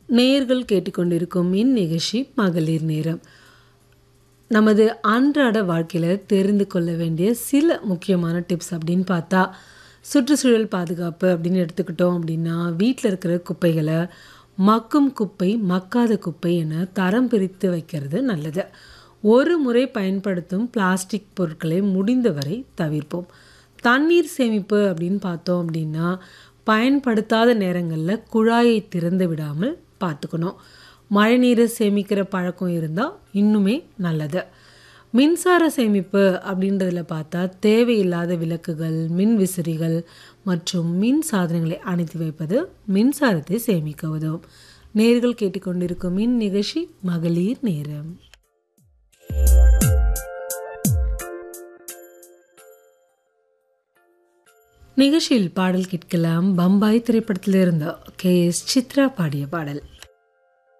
நேயர்கள் கேட்டுக்கொண்டிருக்கும் இந்நிகழ்ச்சி மகளிர் நேரம் நமது அன்றாட வாழ்க்கையில் தெரிந்து கொள்ள வேண்டிய சில முக்கியமான டிப்ஸ் அப்படின்னு பார்த்தா சுற்றுச்சூழல் பாதுகாப்பு அப்படின்னு எடுத்துக்கிட்டோம் அப்படின்னா வீட்டில் இருக்கிற குப்பைகளை மக்கும் குப்பை மக்காத குப்பை என தரம் பிரித்து வைக்கிறது நல்லது ஒரு முறை பயன்படுத்தும் பிளாஸ்டிக் பொருட்களை முடிந்தவரை தவிர்ப்போம் தண்ணீர் சேமிப்பு அப்படின்னு பார்த்தோம் அப்படின்னா பயன்படுத்தாத நேரங்களில் குழாயை திறந்து விடாமல் பார்த்துக்கணும் மழைநீரை சேமிக்கிற பழக்கம் இருந்தால் இன்னுமே நல்லது மின்சார சேமிப்பு அப்படின்றதுல பார்த்தா தேவையில்லாத விளக்குகள் மின் விசிறிகள் மற்றும் மின் சாதனங்களை அணைத்து வைப்பது மின்சாரத்தை சேமிக்க உதவும் நேர்கள் கேட்டுக்கொண்டிருக்கும் மின் நிகழ்ச்சி மகளிர் நேரம் நிகழ்ச்சியில் பாடல் கேட்கலாம் பம்பாய் திரைப்படத்திலிருந்து கே எஸ் சித்ரா பாடிய பாடல்